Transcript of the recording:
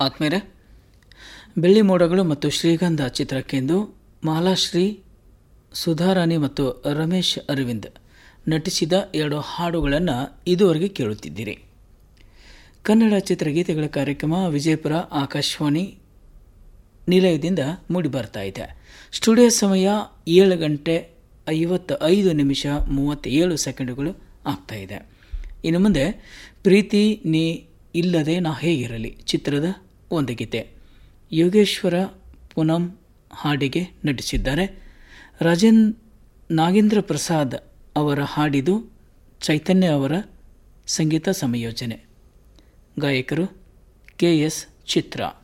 ಆತ್ಮೇರೆ ಬೆಳ್ಳಿ ಮೋಡಗಳು ಮತ್ತು ಶ್ರೀಗಂಧ ಚಿತ್ರಕ್ಕೆಂದು ಮಾಲಾಶ್ರೀ ಸುಧಾರಾಣಿ ಮತ್ತು ರಮೇಶ್ ಅರವಿಂದ್ ನಟಿಸಿದ ಎರಡು ಹಾಡುಗಳನ್ನು ಇದುವರೆಗೆ ಕೇಳುತ್ತಿದ್ದೀರಿ ಕನ್ನಡ ಚಿತ್ರಗೀತೆಗಳ ಕಾರ್ಯಕ್ರಮ ವಿಜಯಪುರ ಆಕಾಶವಾಣಿ ನಿಲಯದಿಂದ ಮೂಡಿಬರ್ತಾ ಇದೆ ಸ್ಟುಡಿಯೋ ಸಮಯ ಏಳು ಗಂಟೆ ಐವತ್ತ ಐದು ನಿಮಿಷ ಮೂವತ್ತೇಳು ಸೆಕೆಂಡುಗಳು ಆಗ್ತಾ ಇದೆ ಇನ್ನು ಮುಂದೆ ಪ್ರೀತಿ ನೀ ಇಲ್ಲದೆ ನಾ ಹೇಗಿರಲಿ ಚಿತ್ರದ ಒಂದು ಗೀತೆ ಯೋಗೇಶ್ವರ ಪೂನಂ ಹಾಡಿಗೆ ನಟಿಸಿದ್ದಾರೆ ರಾಜೇನ್ ನಾಗೇಂದ್ರ ಪ್ರಸಾದ್ ಅವರ ಹಾಡಿದು ಚೈತನ್ಯ ಅವರ ಸಂಗೀತ ಸಂಯೋಜನೆ ಗಾಯಕರು ಕೆ ಎಸ್ ಚಿತ್ರ